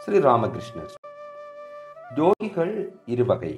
ஸ்ரீராமகிருஷ்ணர் யோகிகள் இருவகை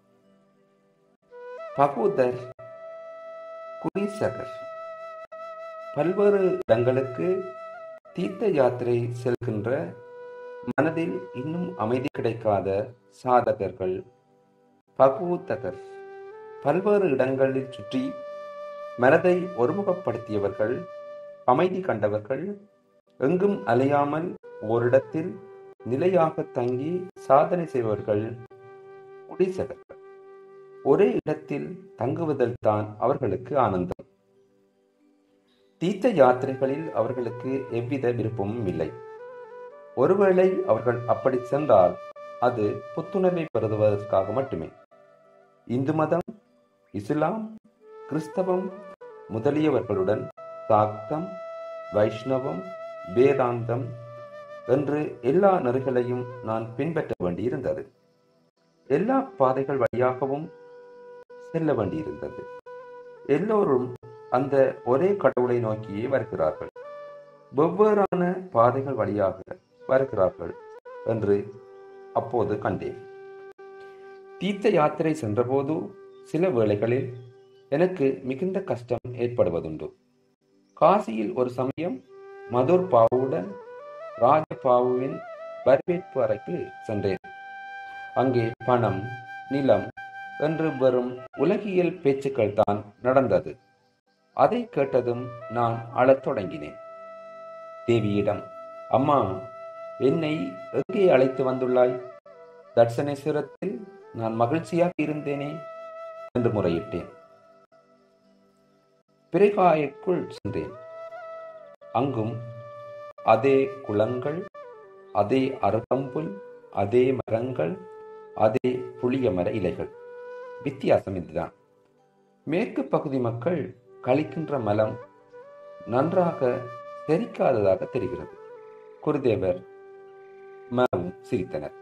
பகோதர் குடிசகர் பல்வேறு இடங்களுக்கு தீர்த்த யாத்திரை செல்கின்ற மனதில் இன்னும் அமைதி கிடைக்காத சாதகர்கள் பகூத்தகர் பல்வேறு இடங்களில் சுற்றி மனதை ஒருமுகப்படுத்தியவர்கள் அமைதி கண்டவர்கள் எங்கும் அலையாமல் ஓரிடத்தில் நிலையாக தங்கி சாதனை செய்பவர்கள் குடிசகர்கள் ஒரே இடத்தில் தங்குவதில் தான் அவர்களுக்கு ஆனந்தம் தீர்த்த யாத்திரைகளில் அவர்களுக்கு எவ்வித விருப்பமும் இல்லை ஒருவேளை அவர்கள் அப்படி சென்றால் அது புத்துணர்வை பெறுவதற்காக மட்டுமே இந்து மதம் இஸ்லாம் கிறிஸ்தவம் முதலியவர்களுடன் சாக்தம் வைஷ்ணவம் வேதாந்தம் என்று எல்லா நெறிகளையும் நான் பின்பற்ற வேண்டியிருந்தது எல்லா பாதைகள் வழியாகவும் செல்ல வேண்டியிருந்தது எல்லோரும் அந்த ஒரே கடவுளை நோக்கியே வருகிறார்கள் வெவ்வேறான பாதைகள் வழியாக வருகிறார்கள் என்று அப்போது கண்டேன் தீர்த்த யாத்திரை சென்றபோது சில வேளைகளில் எனக்கு மிகுந்த கஷ்டம் ஏற்படுவதுண்டு காசியில் ஒரு சமயம் மதுர் பாவுடன் ராஜபாவுவின் வரவேற்பு அறைக்கு சென்றேன் அங்கே பணம் நிலம் என்று வெறும் உலகியல் பேச்சுக்கள் தான் நடந்தது அதை கேட்டதும் நான் அழத் தொடங்கினேன் தேவியிடம் அம்மா என்னை எங்கே அழைத்து வந்துள்ளாய் தட்சணேஸ்வரத்தில் நான் மகிழ்ச்சியாக இருந்தேனே என்று முறையிட்டேன் பிறைகாயக்குள் சென்றேன் அங்கும் அதே குளங்கள் அதே அருகம்புல் அதே மரங்கள் அதே புளிய மர இலைகள் வித்தியாசம் இதுதான் மேற்கு பகுதி மக்கள் கழிக்கின்ற மலம் நன்றாக தெரிக்காததாக தெரிகிறது குருதேவர் மரவும் சிரித்தனர்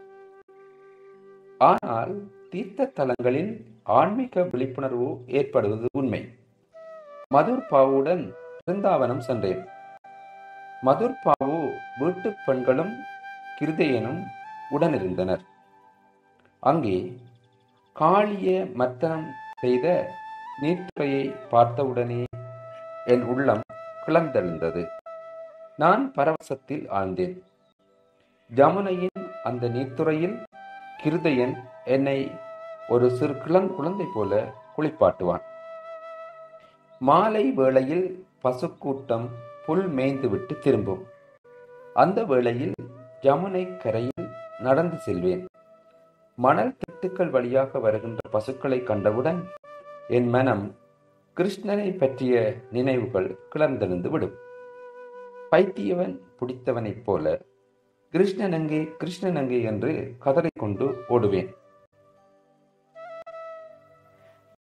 ஆனால் தீர்த்த தலங்களில் ஆன்மீக விழிப்புணர்வு ஏற்படுவது உண்மை மதுர் பாவுடன் பிருந்தாவனம் சென்றேன் மதுர் பாவு வீட்டு பெண்களும் கிருதையனும் உடனிருந்தனர் அங்கே காளிய மத்தனம் செய்த நீர்த்துறையை பார்த்தவுடனே என் உள்ளம் கிளர்ந்தெழுந்தது நான் பரவசத்தில் ஆழ்ந்தேன் ஜமுனையின் அந்த நீர்த்துறையில் கிருதையன் என்னை ஒரு சிறு கிளங் குழந்தை போல குளிப்பாட்டுவான் மாலை வேளையில் பசுக்கூட்டம் புல் மேய்ந்துவிட்டு திரும்பும் அந்த வேளையில் ஜமுனை கரையில் நடந்து செல்வேன் மணல் திட்டுக்கள் வழியாக வருகின்ற பசுக்களை கண்டவுடன் என் மனம் கிருஷ்ணனை பற்றிய நினைவுகள் கிளர்ந்தெழுந்து விடும் பைத்தியவன் பிடித்தவனைப் போல கிருஷ்ணன் அங்கே கிருஷ்ணன் அங்கே என்று கதறிக்கொண்டு ஓடுவேன்